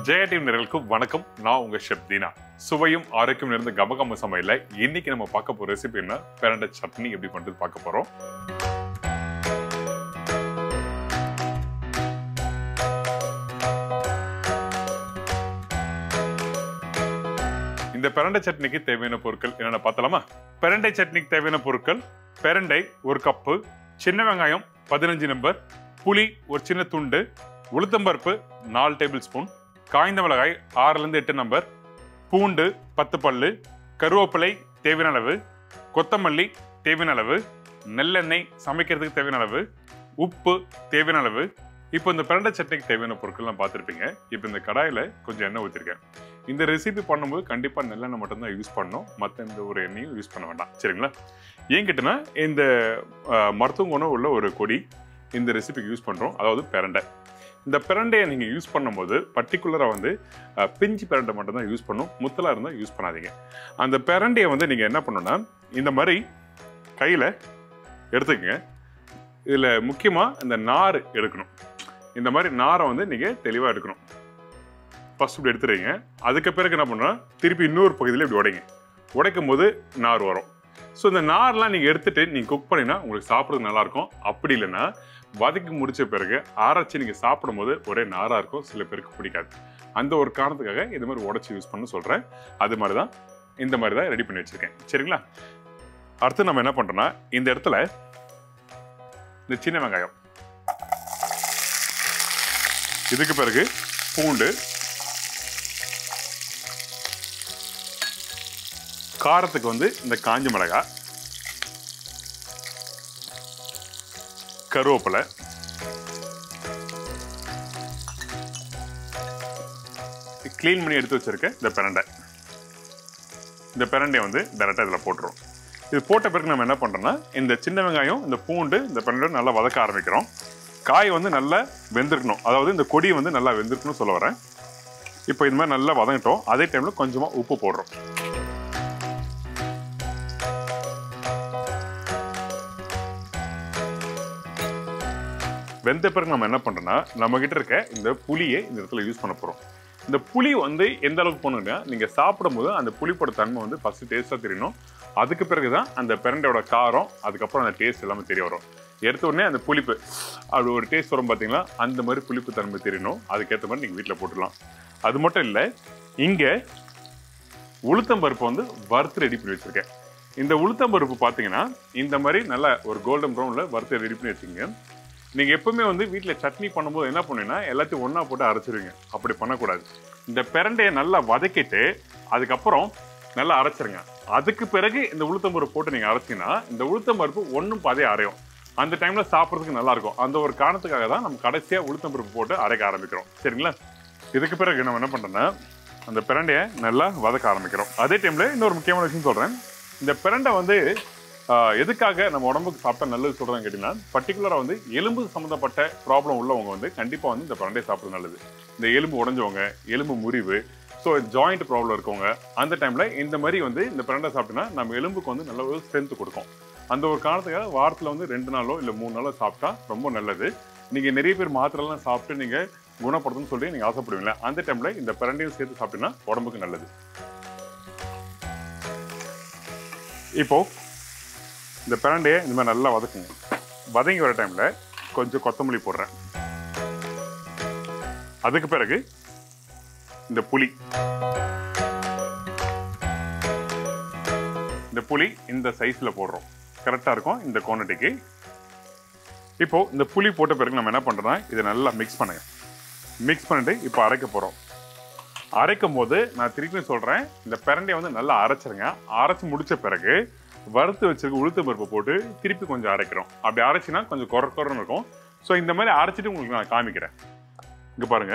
Jaya team நேர்களுக்கு வணக்கம் நான் உங்க ஷெப் தீனா சுவையும் ஆரோக்கியம் நிறைந்த கமகம சமையல்ல இன்னைக்கு நம்ம பார்க்க போற ரெசிபி என்ன பிரண்டை சட்னி எப்படி பண்றது பார்க்க போறோம் இந்த பிரண்டை சட்னிக்கு தேவையான பொருட்கள் என்னென்ன பார்த்தலாமா பிரண்டை சட்னிக்கு தேவையான பொருட்கள் பிரண்டை ஒரு கப்பு சின்ன வெங்காயம் பதினஞ்சு நம்பர் புளி ஒரு சின்ன துண்டு உளுத்தம்பருப்பு நாலு டேபிள் ஸ்பூன் காய்ந்த மிளகாய் ஆறுலேருந்து எட்டு நம்பர் பூண்டு பத்து பல்லு கருவேப்பிலை தேவையான அளவு கொத்தமல்லி தேவையான அளவு நெல்லெண்ணெய் சமைக்கிறதுக்கு தேவையான அளவு உப்பு தேவையான அளவு இப்போ இந்த பிரண்டை சட்னிக்கு தேவையான பொருட்கள்லாம் பார்த்துருப்பீங்க இப்போ இந்த கடாயில் கொஞ்சம் எண்ணெய் ஊற்றிருக்கேன் இந்த ரெசிபி பண்ணும்போது கண்டிப்பாக நெல்லெண்ணெய் மட்டும்தான் யூஸ் பண்ணணும் மற்ற எந்த ஒரு எண்ணெயும் யூஸ் பண்ண வேண்டாம் சரிங்களா ஏன் கேட்டனா இந்த அஹ், மருத்துவ குணம் உள்ள ஒரு கொடி இந்த ரெசிபிக்கு யூஸ் பண்ணுறோம் அதாவது பிரண்டை இந்த பிரண்டையை நீங்கள் யூஸ் பண்ணும்போது பர்டிகுலராக வந்து அஹ், பிஞ்சு பிரண்டை மட்டும் தான் யூஸ் பண்ணும் முத்தலாக இருந்தால் யூஸ் பண்ணாதீங்க அந்த பிரண்டையை வந்து நீங்கள் என்ன பண்ணணும்னா இந்த மாதிரி கையில் எடுத்துக்கங்க இதில் முக்கியமாக இந்த நார் எடுக்கணும் இந்த மாதிரி நாரை வந்து நீங்கள் தெளிவாக எடுக்கணும் ஃபர்ஸ்ட் இப்படி எடுத்துறீங்க அதுக்கு பிறகு என்ன பண்ணணும் திருப்பி இன்னொரு பகுதியில் இப்படி உடைங்க உடைக்கும் போது நார் வரும் ஸோ இந்த நார்லாம் நீங்கள் எடுத்துட்டு நீங்கள் குக் பண்ணினா உங்களுக்கு சாப்பிட்றது நல்லாயிருக்கும் அப்படி இல்லைன்னா வதக்கி முடிச்ச பிறகு ஆராய்ச்சி நீங்கள் சாப்பிடும்போது ஒரே நாராக இருக்கும் சில பேருக்கு பிடிக்காது அந்த ஒரு காரணத்துக்காக இது மாதிரி உடச்சி யூஸ் பண்ண சொல்கிறேன் அது மாதிரி தான் இந்த மாதிரி தான் ரெடி பண்ணி வச்சுருக்கேன் சரிங்களா அடுத்து நம்ம என்ன பண்ணுறோன்னா இந்த இடத்துல இந்த சின்ன வெங்காயம் இதுக்கு பிறகு பூண்டு காரத்துக்கு வந்து இந்த காஞ்ச மிளகாய் கருவேப்பிலை க்ளீன் பண்ணி எடுத்து வச்சிருக்க இந்த பிரண்டை இந்த பிரண்டையை வந்து டேரெக்டாக இதில் போட்டுரும் இது போட்ட பிறகு நம்ம என்ன பண்ணுறோம்னா இந்த சின்ன வெங்காயம் இந்த பூண்டு இந்த பிரண்டை நல்லா வதக்க ஆரம்பிக்கிறோம் காய் வந்து நல்லா வெந்திருக்கணும் அதாவது இந்த கொடி வந்து நல்லா வெந்திருக்கணும்னு சொல்ல வரேன் இப்போ இது மாதிரி நல்லா வதங்கிட்டோம் அதே டைமில் கொஞ்சமாக உப்பு போடுறோம் வெந்த பிறகு நம்ம என்ன பண்றோம்னா நம்ம கிட்ட இருக்க இந்த புளியை இந்த இடத்துல யூஸ் பண்ண போறோம் இந்த புளி வந்து எந்த அளவுக்கு போகணும்னா நீங்க சாப்பிடும்போது அந்த புளிப்போட தன்மை வந்து ஃபர்ஸ்ட் டேஸ்டா தெரியணும் அதுக்கு பிறகுதான் அந்த பிரண்டையோட காரம் அதுக்கப்புறம் அந்த டேஸ்ட் எல்லாமே தெரிய வரும் எடுத்த உடனே அந்த புளிப்பு அப்படி ஒரு டேஸ்ட் வரும் பார்த்தீங்களா அந்த மாதிரி புளிப்பு தன்மை தெரியணும் அதுக்கேற்ற மாதிரி நீங்கள் வீட்டில் போட்டுடலாம் அது மட்டும் இல்லை இங்கே உளுத்தம்பருப்பு வந்து வறுத்து ரெடி பண்ணி வச்சிருக்கேன் இந்த உளுத்தம்பருப்பு பார்த்தீங்கன்னா இந்த மாதிரி நல்ல ஒரு கோல்டன் ப்ரௌனில் வறுத்து ரெடி பண்ணி வச்சுங்க நீங்கள் எப்பவுமே வந்து வீட்டில் சட்னி பண்ணும்போது என்ன பண்ணுவீங்கன்னா எல்லாத்தையும் ஒன்றா போட்டு அரைச்சிருவீங்க அப்படி பண்ணக்கூடாது இந்த பிரண்டையை நல்லா வதக்கிட்டு அதுக்கப்புறம் நல்லா அரைச்சிருங்க அதுக்கு பிறகு இந்த உளுத்தம்பருப்பு போட்டு நீங்கள் அரைச்சிங்கன்னா இந்த உளுத்தம்பருப்பு ஒன்றும் பாதையே அரையும் அந்த டைமில் சாப்பிட்றதுக்கு நல்லா இருக்கும் அந்த ஒரு காரணத்துக்காக தான் நம்ம கடைசியாக உளுத்தம்பருப்பு போட்டு அரைக்க ஆரம்பிக்கிறோம் சரிங்களா இதுக்கு பிறகு நம்ம என்ன பண்ணுறோன்னா அந்த பிரண்டையை நல்லா வதக்க ஆரம்பிக்கிறோம் அதே டைமில் இன்னொரு முக்கியமான விஷயம் சொல்கிறேன் இந்த பிரண்டை வந்து ஆஹ், எதுக்காக நம்ம உடம்புக்கு சாப்பிட்டா நல்லது சொல்கிறேன்னு கேட்டிங்கன்னா பர்டிகுலராக வந்து எலும்பு சம்மந்தப்பட்ட ப்ராப்ளம் உள்ளவங்க வந்து கண்டிப்பாக வந்து இந்த பிரண்டையை சாப்பிட்றது நல்லது இந்த எலும்பு உடஞ்சவங்க எலும்பு முறிவு ஸோ ஜாயிண்ட் ப்ராப்ளம் இருக்கவங்க அந்த டைமில் இந்த மாதிரி வந்து இந்த பிரண்டை சாப்பிட்டோன்னா நம்ம எலும்புக்கு வந்து நல்ல ஒரு ஸ்ட்ரென்த் கொடுக்கும் அந்த ஒரு காரணத்துக்காக வாரத்தில் வந்து ரெண்டு நாளோ இல்லை மூணு நாளோ சாப்பிட்டா ரொம்ப நல்லது நீங்கள் நிறைய பேர் மாத்திரைலாம் சாப்பிட்டு நீங்கள் குணப்படுத்தணும்னு சொல்லி நீங்கள் ஆசைப்படுவீங்களா அந்த டைமில் இந்த பிரண்டையும் சேர்த்து சாப்பிட்டீங்கன்னா உடம்புக்கு நல்லது இப்போ இந்த பிரண்டையை இந்த மாதிரி நல்லா வதக்குங்க வதங்கி வர டைமில் கொஞ்சம் கொத்தமல்லி போடுறேன் அதுக்கு பிறகு இந்த புளி இந்த புளி இந்த சைஸில் போடுறோம் கரெக்டாக இருக்கும் இந்த குவான்டிட்டிக்கு இப்போ இந்த புளி போட்ட பிறகு நம்ம என்ன பண்ணுறோம்னா இதை நல்லா மிக்ஸ் பண்ணுங்க மிக்ஸ் பண்ணிட்டு இப்போ அரைக்க போகிறோம் அரைக்கும் போது நான் திருப்பி சொல்கிறேன் இந்த பிரண்டையை வந்து நல்லா அரைச்சிருங்க அரைச்சி முடிச்ச பிறகு வறுத்து வச்சிருக்க உளுத்து பருப்பு போட்டு திருப்பி கொஞ்சம் அரைக்கிறோம் அப்படி அரைச்சினா கொஞ்சம் குறை குறைன்னு இருக்கும் ஸோ இந்த மாதிரி அரைச்சிட்டு உங்களுக்கு நான் காமிக்கிறேன் இங்கே பாருங்க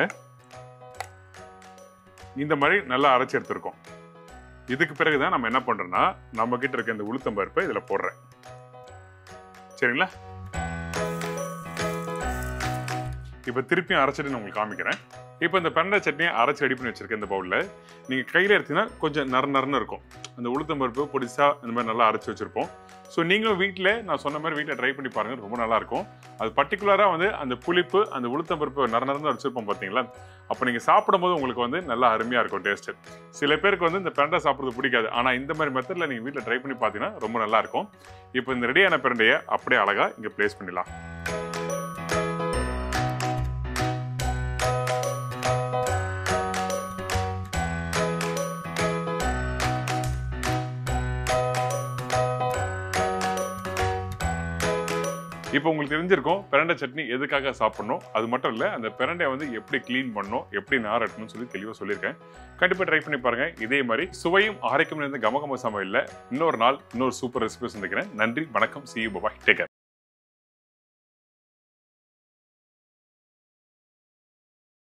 இந்த மாதிரி நல்லா அரைச்சி எடுத்திருக்கோம் இதுக்கு பிறகு தான் நம்ம என்ன பண்ணுறோம்னா நம்ம கிட்ட இருக்க இந்த உளுத்தம் பருப்பை இதில் போடுறேன் சரிங்களா இப்போ திருப்பியும் அரைச்சிட்டு நான் உங்களுக்கு காமிக்கிறேன் இப்போ இந்த பிரண்டை சட்னியை அரைச்சி ரெடி பண்ணி வச்சிருக்கேன் இந்த பவுலில் நீங்கள் கையில் எடுத்தீங்கன்னா கொஞ்சம் நர நரன்னு இருக்கும் அந்த உளுத்தம் பருப்பு பொடிசா இந்த மாதிரி நல்லா அரைச்சி வச்சிருப்போம் ஸோ நீங்களும் வீட்டில் நான் சொன்ன மாதிரி வீட்டில் ட்ரை பண்ணி பாருங்க ரொம்ப நல்லா இருக்கும் அது பர்டிகுலராக வந்து அந்த புளிப்பு அந்த உளுத்தம் பருப்பு நர நரன்னு வச்சிருப்போம் பார்த்தீங்களா அப்போ நீங்கள் சாப்பிடும்போது உங்களுக்கு வந்து நல்லா அருமையாக இருக்கும் டேஸ்ட்டு சில பேருக்கு வந்து இந்த பிரண்டை சாப்பிட்றது பிடிக்காது ஆனால் இந்த மாதிரி மெத்தடில் நீங்கள் வீட்டில் ட்ரை பண்ணி பார்த்தீங்கன்னா ரொம்ப நல்லா இருக்கும் இப்போ இந்த ரெடியான பிரண்டையை அப்படியே அழகாக இங்கே ப்ளேஸ் பண்ணிடலாம் இப்போ உங்களுக்கு தெரிஞ்சிருக்கும் பிரண்டை சட்னி எதுக்காக சாப்பிடணும் அது மட்டும் இல்லை அந்த பிரண்டையை வந்து எப்படி க்ளீன் பண்ணணும் எப்படி நாரட்டணும்னு சொல்லி தெளிவாக சொல்லியிருக்கேன் கண்டிப்பாக ட்ரை பண்ணி பாருங்க இதே மாதிரி சுவையும் ஆரோக்கியம் இருந்த கமகம சமையலில் இன்னொரு நாள் இன்னொரு சூப்பர் ரெசிபி சந்திக்கிறேன் நன்றி வணக்கம் சி பாய் டேக்